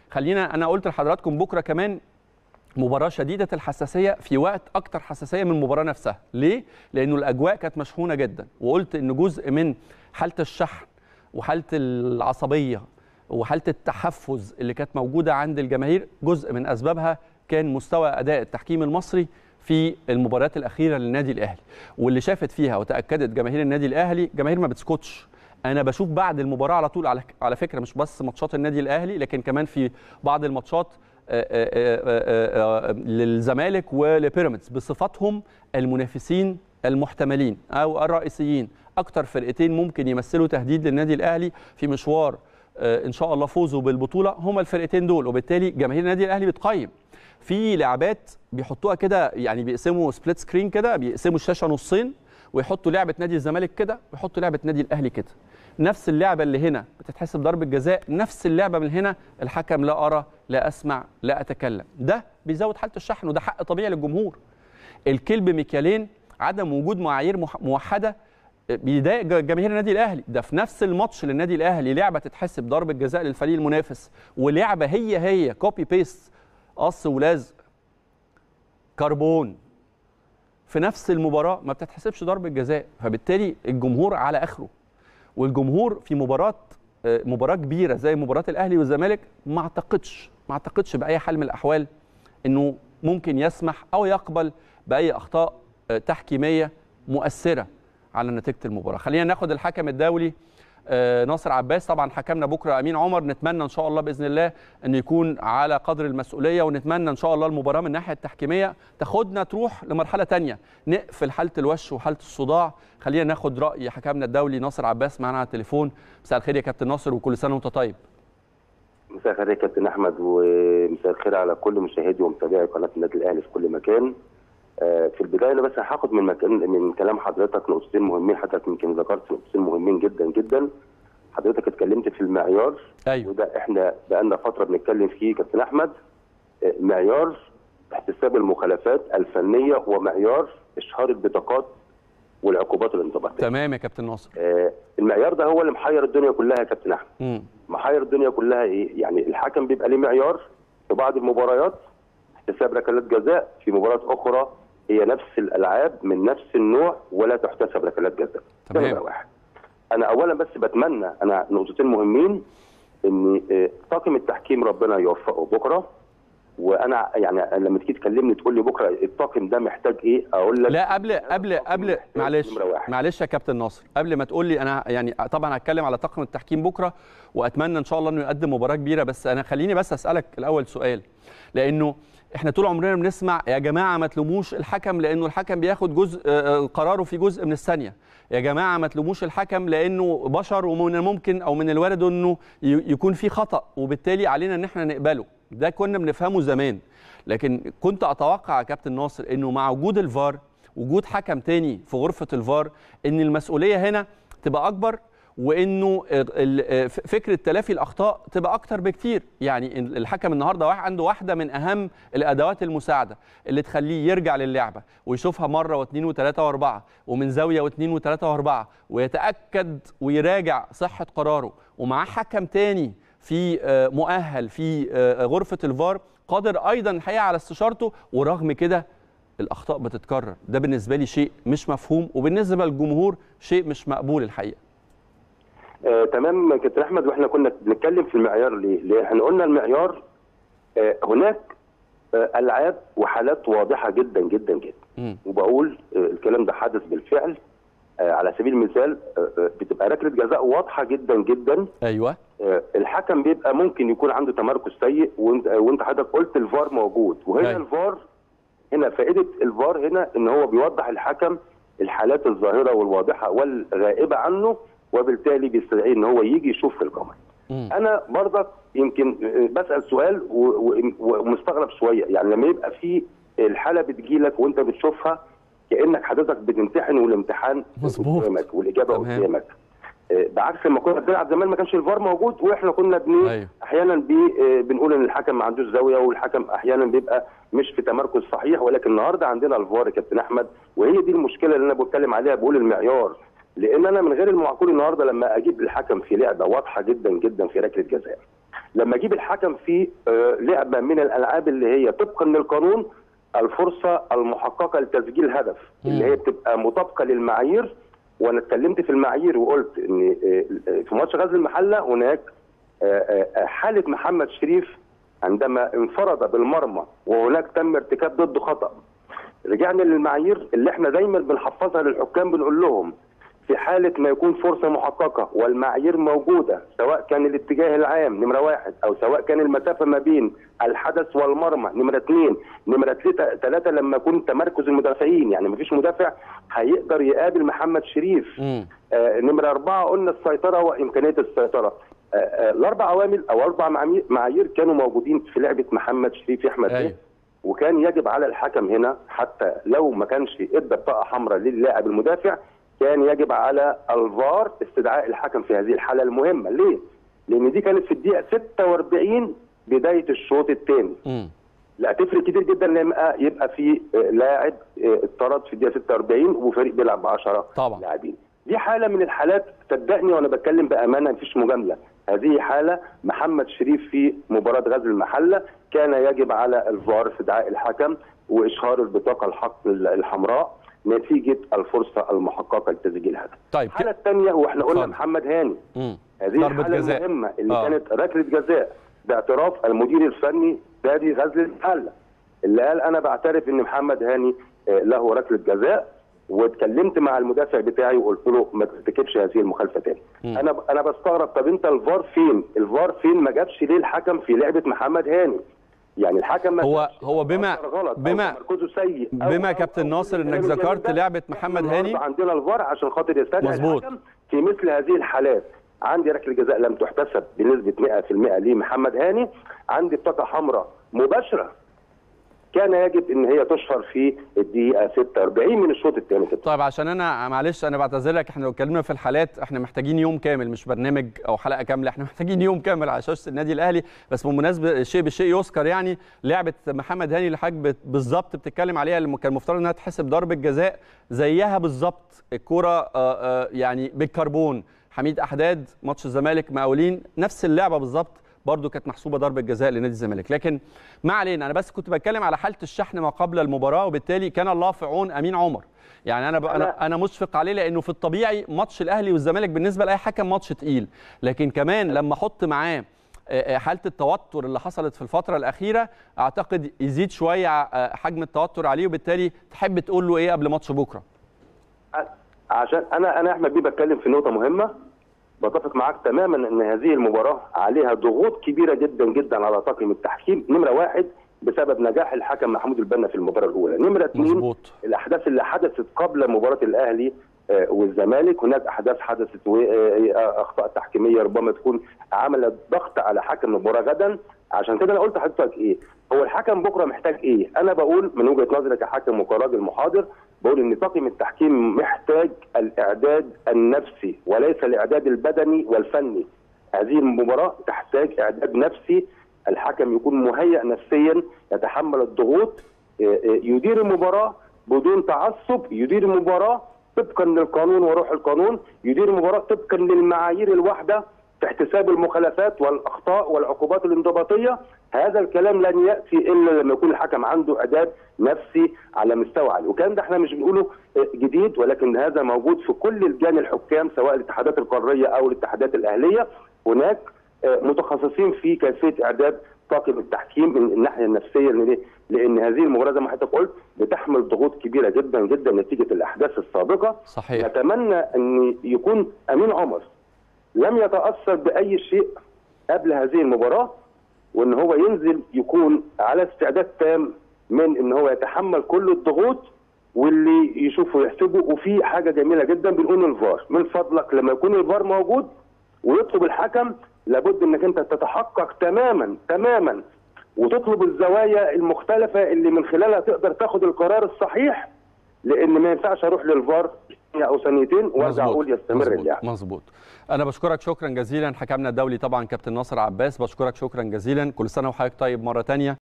خلينا انا قلت لحضراتكم بكره كمان مباراة شديدة الحساسية في وقت أكتر حساسية من المباراة نفسها، ليه؟ لأنه الأجواء كانت مشحونة جدا، وقلت إن جزء من حالة الشحن وحالة العصبية وحالة التحفز اللي كانت موجودة عند الجماهير جزء من أسبابها كان مستوى أداء التحكيم المصري في المباريات الأخيرة للنادي الأهلي، واللي شافت فيها وتأكدت جماهير النادي الأهلي جماهير ما بتسكتش، انا بشوف بعد المباراه على طول على على فكره مش بس ماتشات النادي الاهلي لكن كمان في بعض الماتشات للزمالك ولبيراميدز بصفتهم المنافسين المحتملين او الرئيسيين اكتر فرقتين ممكن يمثلوا تهديد للنادي الاهلي في مشوار ان شاء الله فوزه بالبطوله هما الفرقتين دول وبالتالي جماهير النادي الاهلي بتقيم في لعبات بيحطوها كده يعني بيقسموا سبليت سكرين كده بيقسموا الشاشه نصين ويحطوا لعبه نادي الزمالك كده ويحطوا لعبه نادي الاهلي كده نفس اللعبه اللي هنا بتتحسب ضربه جزاء نفس اللعبه من هنا الحكم لا ارى لا اسمع لا اتكلم ده بيزود حاله الشحن وده حق طبيعي للجمهور الكلب مكيالين عدم وجود معايير موحده بيضايق جماهير النادي الاهلي ده في نفس الماتش للنادي الاهلي لعبه تتحسب ضربه جزاء للفريق المنافس ولعبه هي هي كوبي بيست قص ولازق كربون في نفس المباراه ما بتتحسبش ضربه جزاء فبالتالي الجمهور على اخره والجمهور في مباراه مباراه كبيره زي مباراه الاهلي والزمالك ما اعتقدش ما اعتقدش باي حال من الاحوال انه ممكن يسمح او يقبل باي اخطاء تحكيميه مؤثره على نتيجه المباراه خلينا ناخد الحكم الدولي ناصر عباس طبعا حكمنا بكره امين عمر نتمنى ان شاء الله باذن الله انه يكون على قدر المسؤوليه ونتمنى ان شاء الله المباراه من الناحيه التحكيميه تاخدنا تروح لمرحله ثانيه نقفل حاله الوش وحاله الصداع خلينا ناخد راي حكمنا الدولي ناصر عباس معانا على التليفون مساء الخير يا كابتن ناصر وكل سنه وانت طيب مساء الخير يا كابتن احمد ومساء الخير على كل مشاهدي ومتابعي قناه النادي الاهلي في كل مكان في البدايه انا بس هاخد من مكان من كلام حضرتك نقطتين مهمين حضرتك يمكن ذكرت نقطتين مهمين جدا جدا حضرتك اتكلمت في المعيار ايوه وده احنا بقالنا فتره بنتكلم فيه كابتن احمد معيار احتساب المخالفات الفنيه ومعيار اشهار البطاقات والعقوبات الانضباطيه تمام يا كابتن ناصر آه المعيار ده هو اللي محير الدنيا كلها يا كابتن احمد مم. محير الدنيا كلها ايه يعني الحكم بيبقى ليه معيار في بعض المباريات احتساب ركلات جزاء في مباريات اخرى هي نفس الالعاب من نفس النوع ولا تحتسب ركلات جزاء تمام واحد انا اولا بس بتمنى انا نقطتين مهمين ان طاقم التحكيم ربنا يوفقه بكره وانا يعني لما تيجي تكلمني تقول لي بكره الطاقم ده محتاج ايه اقول لك لا قبل قبل قبل معلش معلش يا كابتن ناصر قبل ما تقول لي انا يعني طبعا هتكلم على طاقم التحكيم بكره واتمنى ان شاء الله انه يقدم مباراه كبيره بس انا خليني بس اسالك الاول سؤال لانه احنا طول عمرنا بنسمع يا جماعه ما تلوموش الحكم لانه الحكم بياخد جزء قراره في جزء من الثانيه يا جماعه ما تلوموش الحكم لانه بشر ومن الممكن او من الوارد انه يكون في خطا وبالتالي علينا ان احنا نقبله ده كنا بنفهمه زمان لكن كنت اتوقع يا كابتن ناصر انه مع وجود الفار وجود حكم تاني في غرفه الفار ان المسؤوليه هنا تبقى اكبر وانه فكره تلافي الاخطاء تبقى اكتر بكتير يعني الحكم النهارده عنده واحده من اهم الادوات المساعده اللي تخليه يرجع للعبه ويشوفها مره واثنين وثلاثه واربعه ومن زاويه واثنين وثلاثه واربعه ويتاكد ويراجع صحه قراره ومعاه حكم تاني في مؤهل في غرفه الفار قادر ايضا الحقيقه على استشارته ورغم كده الاخطاء بتتكرر ده بالنسبه لي شيء مش مفهوم وبالنسبه للجمهور شيء مش مقبول الحقيقه آه، تمام كابتن احمد واحنا كنا بنتكلم في المعيار ليه؟ ليه؟ احنا قلنا المعيار آه، هناك آه، العاب وحالات واضحه جدا جدا جدا مم. وبقول آه، الكلام ده حدث بالفعل آه، على سبيل المثال آه، آه، بتبقى ركله جزاء واضحه جدا جدا ايوه آه، الحكم بيبقى ممكن يكون عنده تمركز سيء وانت آه، وانت حضرتك قلت الفار موجود وهنا أيوة. الفار هنا فائده الفار هنا ان هو بيوضح الحكم الحالات الظاهره والواضحه والغائبه عنه وبالتالي بيستدعي ان هو يجي يشوف في القمر. مم. انا برضك يمكن آه، بسال سؤال و- و- ومستغرب شويه يعني لما يبقى في الحاله بتجيلك وانت بتشوفها كانك حضرتك بتمتحن والامتحان مظبوط. قدامك والاجابه تمام. قدامك آه، بعكس لما كنا بنلعب زمان ما كانش الفار موجود واحنا كنا بن أيوة. احيانا بي آه، بنقول ان الحكم ما عندوش زاويه والحكم احيانا بيبقى مش في تمركز صحيح ولكن النهارده عندنا الفار يا كابتن احمد وهي دي المشكله اللي انا بتكلم عليها بقول المعيار لان انا من غير المعقول النهارده لما اجيب الحكم في لعبه واضحه جدا جدا في ركله جزاء لما اجيب الحكم في آه، لعبه من الالعاب اللي هي طبقا للقانون الفرصه المحققه لتسجيل هدف اللي هي بتبقى مطابقه للمعايير وانا اتكلمت في المعايير وقلت ان آه، آه، في ماتش غزل المحله هناك آه، آه، حاله محمد شريف عندما انفرد بالمرمى وهناك تم ارتكاب ضده خطا رجعنا للمعايير اللي احنا دايما بنحفظها للحكام بنقول لهم في حالة ما يكون فرصة محققة والمعايير موجودة سواء كان الاتجاه العام نمرة واحد أو سواء كان المسافة ما بين الحدث والمرمى نمرة اثنين نمرة ثلاثة لما يكون تمركز المدافعين يعني مفيش مدافع هيقدر يقابل محمد شريف مم. آه نمرة أربعة قلنا السيطرة وإمكانية السيطرة آه آه الأربع عوامل أو أربع معايير- معايير كانوا موجودين في لعبة محمد شريف يا أحمد أيوة. بيه وكان يجب على الحكم هنا حتى لو ما كانش ادى بطاقه حمراء للاعب المدافع كان يجب على الفار استدعاء الحكم في هذه الحاله المهمه ليه؟ لان دي كانت في الدقيقه 46 بدايه الشوط الثاني مم. لا تفرق كتير جدا لما يبقى في آه، لاعب آه، اتطرد في الدقيقه 46 وفريق بيلعب ب 10 طبعا. لاعبين دي حاله من الحالات صدقني وانا بتكلم بامانه مفيش مجامله هذه حاله محمد شريف في مباراه غزل المحله كان يجب على الفار استدعاء الحكم واشهار البطاقه الحق الحمراء نتيجه الفرصه المحققه لتسجيل هدف. طيب الحاله الثانيه واحنا قلنا اتفضل. محمد هاني مم. هذه ضربة الحالة جزاء. المهمة اللي آه. آه. كانت ركلة جزاء باعتراف المدير الفني نادي غزل المحلة اللي قال أنا بعترف إن محمد هاني آه، له ركلة جزاء واتكلمت مع المدافع بتاعي وقلت له ما ترتكبش هذه المخالفة تاني. مم. أنا أنا بستغرب طب أنت الفار فين؟ الفار فين ما جابش ليه الحكم في لعبة محمد هاني؟ يعني الحكم ما هو جابش هو بما أثر غلط أو بما تمركزه سيء أو- بما أو- كابتن أو ناصر انك كلام الجميل ذكرت ده، لعبه محمد إحنا هاني النهاردة عندنا الفار عشان خاطر يستدعي مظبوط. الحكم في مثل هذه الحالات عندي ركله جزاء لم تحتسب بنسبه 100% لمحمد هاني عندي بطاقه حمراء مباشره كان يجب ان هي تشهر في الدقيقه 46 من الشوط الثاني كده طيب عشان انا معلش انا بعتذر لك احنا لو اتكلمنا في الحالات احنا محتاجين يوم كامل مش برنامج او حلقه كامله احنا محتاجين يوم كامل على شاشه النادي الاهلي بس بمناسبه الشيء بالشيء يذكر يعني لعبه محمد هاني اللي حضرتك بت- بالظبط بتتكلم عليها اللي كان المفترض انها تحسب ضربه جزاء زيها بالظبط الكوره آه، آه، يعني بالكربون حميد احداد ماتش الزمالك مقاولين نفس اللعبه بالظبط برضو كانت محسوبه ضربه جزاء لنادي الزمالك لكن ما علينا انا بس كنت بتكلم على حاله الشحن ما قبل المباراه وبالتالي كان الله في عون امين عمر يعني انا ب... انا انا مشفق عليه لانه في الطبيعي ماتش الاهلي والزمالك بالنسبه لاي حكم ماتش تقيل لكن كمان لما احط معاه آه، آه، حاله التوتر اللي حصلت في الفتره الاخيره اعتقد يزيد شويه آه، حجم التوتر عليه وبالتالي تحب تقول له ايه قبل ماتش بكره عشان انا انا احمد بيه بتكلم في نقطه مهمه بتفق معاك تماما ان هذه المباراه عليها ضغوط كبيره جدا جدا على طاقم التحكيم نمره واحد بسبب نجاح الحكم محمود البنا في المباراه الاولى نمره اثنين مظبوط الاحداث اللي حدثت قبل مباراه الاهلي آه، والزمالك هناك احداث حدثت واخطاء تحكيميه ربما تكون عملت ضغط على حكم المباراه غدا عشان كده انا قلت لحضرتك ايه هو الحكم بكره محتاج ايه انا بقول من وجهه نظري كحكم وكراجل محاضر بقول ان طاقم التحكيم محتاج الاعداد النفسي وليس الاعداد البدني والفني هذه المباراه تحتاج اعداد نفسي الحكم يكون مهيئ نفسيا يتحمل الضغوط يدير المباراه بدون تعصب يدير المباراه طبقا للقانون وروح القانون يدير المباراه طبقا للمعايير الواحده في احتساب المخالفات والاخطاء والعقوبات الانضباطيه هذا الكلام لن ياتي الا لما يكون الحكم عنده اعداد نفسي على مستوى عالي والكلام ده احنا مش بنقوله جديد ولكن هذا موجود في كل لجان الحكام سواء الاتحادات القاريه او الاتحادات الاهليه هناك متخصصين في كيفيه اعداد طاقم التحكيم من الناحيه النفسيه لان لان هذه المباراه زي ما حضرتك قلت بتحمل ضغوط كبيره جدا جدا نتيجه الاحداث السابقه صحيح نتمنى ان يكون امين عمر لم يتاثر باي شيء قبل هذه المباراه وان هو ينزل يكون على استعداد تام من ان هو يتحمل كل الضغوط واللي يشوفه يحسبه وفي حاجه جميله جدا بنقول الفار من فضلك لما يكون الفار موجود ويطلب الحكم لابد انك انت تتحقق تماما تماما وتطلب الزوايا المختلفه اللي من خلالها تقدر تاخد القرار الصحيح لان ما ينفعش اروح للفار او ثانيتين وارجع اقول يستمر اللعب مظبوط انا بشكرك شكرا جزيلا حكمنا الدولي طبعا كابتن ناصر عباس بشكرك شكرا جزيلا كل سنه وحضرتك طيب مره ثانيه